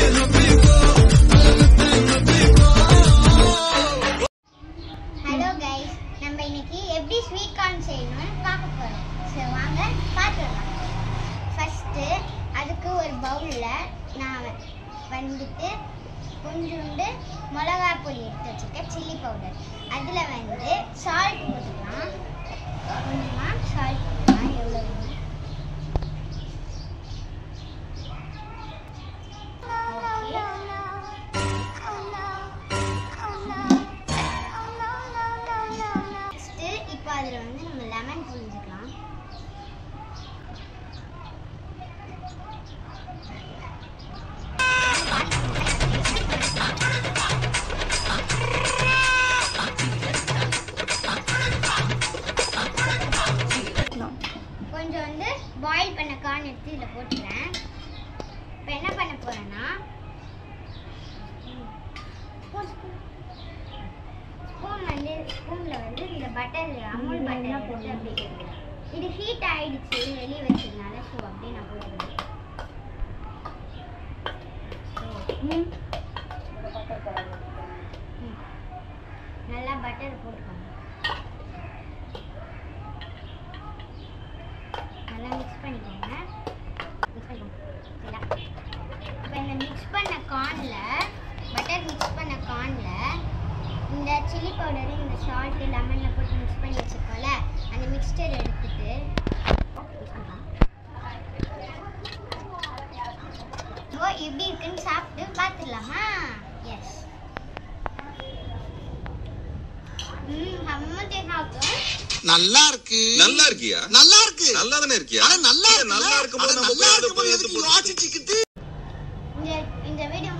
Hello guys நம்ம இன்னைக்கு எப்படி ஸ்வீட் கார்ன் செய்யணும்னு பார்க்க போறோம் சரி வாங்க பார்த்துடலாம் ஃபர்ஸ்ட்டு அதுக்கு ஒரு பவுலில் நான் வந்துட்டு கொஞ்சோண்டு மிளகா பொடி எடுத்து வச்சுருக்கேன் சில்லி பவுடர் அதில் வந்து சால்ட் போட்டுக்கலாம் கொஞ்சமாக சால்ட் போட்டுக்கலாம் எவ்வளோ வேணும் நெக்ஸ்ட்டு இப்போ அதில் வந்து நம்ம லெமன் புழிஞ்சுக்கலாம் கொஞ்சம் வந்து பாயில் பண்ண கார்ன் எடுத்து இதில் போட்டுக்கிறேன் இப்போ என்ன பண்ண போறேன்னா ஸ்பூன் வந்து ஸ்பூன்ல வந்து இந்த பட்டர் அமுல் பட்டர் எடுத்து அப்படியே இது ஹீட் ஆயிடுச்சு வெளியே வச்சதுனால ஸோ அப்படியே நான் போட்டுக்கிறேன் ம். ம். நல்லா பட்டர் போட்டுக்கோங்க நல்லா மிக்ஸ் பண்ணிக்கோங்க மிக்ஸ் பண்ணிக்கோங்க நல்லா இப்போ இந்த மிக்ஸ் பண்ண கார்னில் பட்டர் மிக்ஸ் பண்ண கார்னில் இந்த சில்லி பவுடரு இந்த சால்ட்டு லெமனில் போட்டு மிக்ஸ் பண்ணி வச்சுருக்கோம்ல அந்த மிக்ஸ்டர் எடுத்துட்டு mix பண்ணலாம். ஓ எப்படி இருக்குன்னு சாப்பிட்டு பார்த்துடலாமா எஸ் ம் செம்ம டேஸ்டாக இருக்கும் நல்லா இருக்கு நல்லா இருக்கியா நல்லா இருக்கு நல்லா தானே இருக்கியா ஆனா நல்லா இல்ல, இருக்கு நல்லா இருக்கும்போது நம்ம நல்லா போய் அதை இருக்கும்போது போய் எதுக்கு எடுத்து போட்டு- யோசிச்சுக்கிட்டு இந்த இந்த வீடியோ